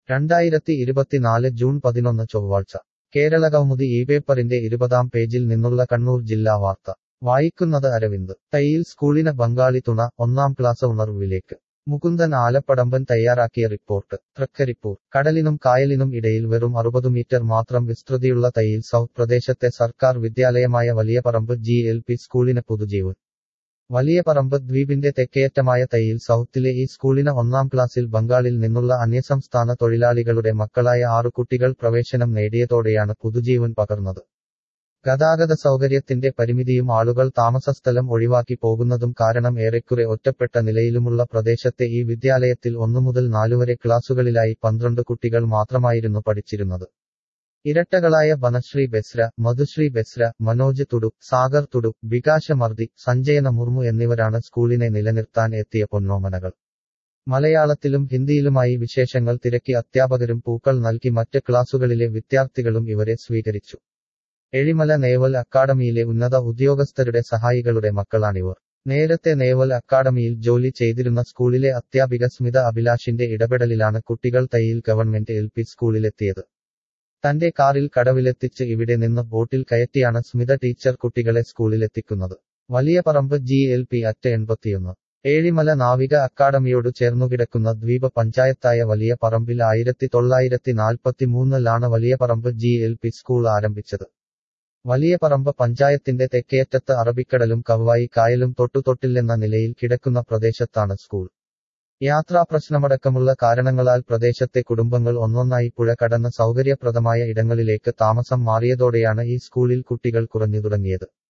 രണ്ടായിരത്തി ഇരുപത്തിനാല് ജൂൺ പതിനൊന്ന് ചൊവ്വാഴ്ച കേരള കൗമുദി ഈ പേപ്പറിന്റെ ഇരുപതാം പേജിൽ നിന്നുള്ള കണ്ണൂർ ജില്ലാ വാർത്ത വായിക്കുന്നത് അരവിന്ദ് തയ്യിൽ സ്കൂളിന് ബംഗാളി തുണ ഒന്നാം ക്ലാസ് ഉണർവിലേക്ക് മുകുന്ദൻ ആലപ്പടമ്പൻ തയ്യാറാക്കിയ റിപ്പോർട്ട് തൃക്കരിപ്പൂർ കടലിനും കായലിനും ഇടയിൽ വെറും അറുപത് മീറ്റർ മാത്രം വിസ്തൃതിയുള്ള തയ്യിൽ സൗത്ത് പ്രദേശത്തെ സർക്കാർ വിദ്യാലയമായ വലിയപറമ്പ് ജി എൽ പി സ്കൂളിന് പുതുജീവൻ വലിയപറമ്പ് ദ്വീപിന്റെ തെക്കേയറ്റമായ തയ്യിൽ സൗത്തിലെ ഈ സ്കൂളിന് ഒന്നാം ക്ലാസ്സിൽ ബംഗാളിൽ നിന്നുള്ള അന്യസംസ്ഥാന തൊഴിലാളികളുടെ മക്കളായ ആറു കുട്ടികൾ പ്രവേശനം നേടിയതോടെയാണ് പുതുജീവൻ പകർന്നത് ഗതാഗത സൗകര്യത്തിന്റെ പരിമിതിയും ആളുകൾ താമസസ്ഥലം ഒഴിവാക്കി പോകുന്നതും കാരണം ഏറെക്കുറെ ഒറ്റപ്പെട്ട നിലയിലുമുള്ള പ്രദേശത്തെ ഈ വിദ്യാലയത്തിൽ ഒന്നുമുതൽ നാലുവരെ ക്ലാസുകളിലായി പന്ത്രണ്ട് കുട്ടികൾ മാത്രമായിരുന്നു പഠിച്ചിരുന്നത് ഇരട്ടകളായ ബനശ്രീ ബെസ്ര മധുശ്രീ ബെസ്ര മനോജ് തുടു സാഗർ തുടു വികാശ മർദി സഞ്ജയന മുർമു എന്നിവരാണ് സ്കൂളിനെ നിലനിർത്താൻ എത്തിയ പൊന്നോമനകൾ മലയാളത്തിലും ഹിന്ദിയിലുമായി വിശേഷങ്ങൾ തിരക്കി അധ്യാപകരും പൂക്കൾ നൽകി മറ്റ് ക്ലാസുകളിലെ വിദ്യാർത്ഥികളും ഇവരെ സ്വീകരിച്ചു എഴിമല നേവൽ അക്കാഡമിയിലെ ഉന്നത ഉദ്യോഗസ്ഥരുടെ സഹായികളുടെ മക്കളാണിവർ നേരത്തെ നേവൽ അക്കാഡമിയിൽ ജോലി ചെയ്തിരുന്ന സ്കൂളിലെ അധ്യാപിക സ്മിത അഭിലാഷിന്റെ ഇടപെടലിലാണ് കുട്ടികൾ തയ്യിൽ ഗവൺമെന്റ് എൽ പി സ്കൂളിലെത്തിയത് തന്റെ കാറിൽ കടവിലെത്തിച്ച് ഇവിടെ നിന്ന് ബോട്ടിൽ കയറ്റിയാണ് സ്മിത ടീച്ചർ കുട്ടികളെ സ്കൂളിലെത്തിക്കുന്നത് വലിയ പറമ്പ് ജി എൽ പി അറ്റ് എൺപത്തിയൊന്ന് ഏഴിമല നാവിക അക്കാഡമിയോട് ചേർന്നുകിടക്കുന്ന ദ്വീപ പഞ്ചായത്തായ വലിയ പറമ്പിൽ ആയിരത്തി തൊള്ളായിരത്തി നാൽപ്പത്തിമൂന്നിലാണ് വലിയ പറമ്പ് ജി എൽ പി സ്കൂൾ ആരംഭിച്ചത് വലിയ പറമ്പ് പഞ്ചായത്തിന്റെ തെക്കേയറ്റത്ത് അറബിക്കടലും കവ്വായി കായലും തൊട്ടുതൊട്ടില്ലെന്ന നിലയിൽ കിടക്കുന്ന പ്രദേശത്താണ് സ്കൂൾ യാത്രാപ്രശ്നമടക്കമുള്ള കാരണങ്ങളാൽ പ്രദേശത്തെ കുടുംബങ്ങൾ ഒന്നൊന്നായി പുഴ കടന്ന് സൗകര്യപ്രദമായ ഇടങ്ങളിലേക്ക് താമസം മാറിയതോടെയാണ് ഈ സ്കൂളിൽ കുട്ടികൾ കുറഞ്ഞു തുടങ്ങിയത്